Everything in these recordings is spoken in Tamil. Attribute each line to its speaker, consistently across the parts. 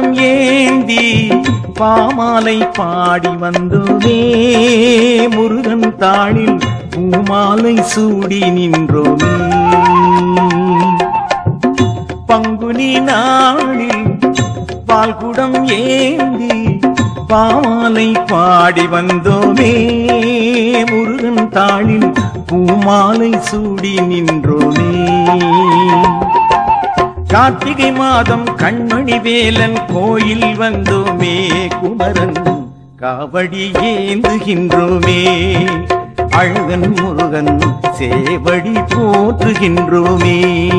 Speaker 1: பால்குடம் ஏந்தி பாமாலை பாடி வந்தோமே முருகன் தாளில் பூமாலை சூடி நின்றோமே பங்குனி நாளில் பால்குடம் ஏந்தி பாமாலை பாடி வந்தோமே முருகன் தாளில் பூமாலை சூடி நின்றோமே கார்த்திகை மாதம் கண்மணி வேலன் கோயில் வந்தோமே குமரன் காவடி ஏந்துகின்றோமே அழகன் முருகன் சேவடி போற்றுகின்றோமே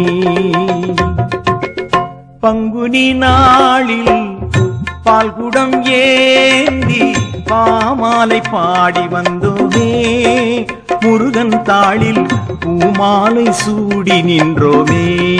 Speaker 1: பங்குனி நாளில் பால்குடம் ஏந்தி பாமாலை பாடி வந்தோமே முருகன் தாளில் பூமாலை சூடி நின்றோமே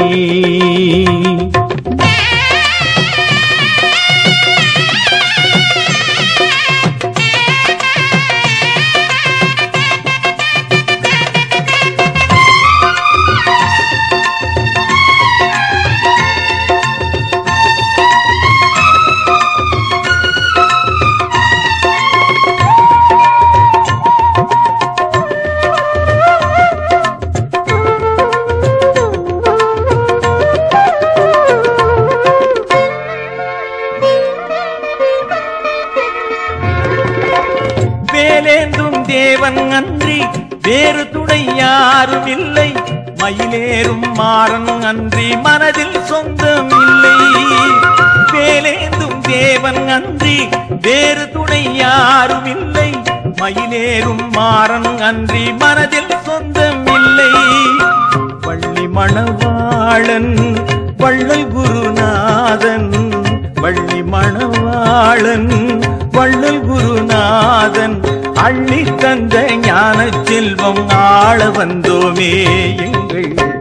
Speaker 1: வேலேந்தும் தேவன் அன்றி வேறு துணை யாரும் இல்லை மயிலேறும் மாறன் அன்றி மனதில் சொந்தம் இல்லை வேலேந்தும் தேவன் அன்றி வேறு துணை யாரும் இல்லை மயிலேறும் மாறன் அன்றி மனதில் சொந்தம் இல்லை வள்ளி மணவாளன் வள்ளல் குருநாதன் வள்ளி மணவாளன் வள்ளல் குருநாதன் அள்ளி தந்த ஞான செல்வம் ஆள வந்தோமே எங்கள்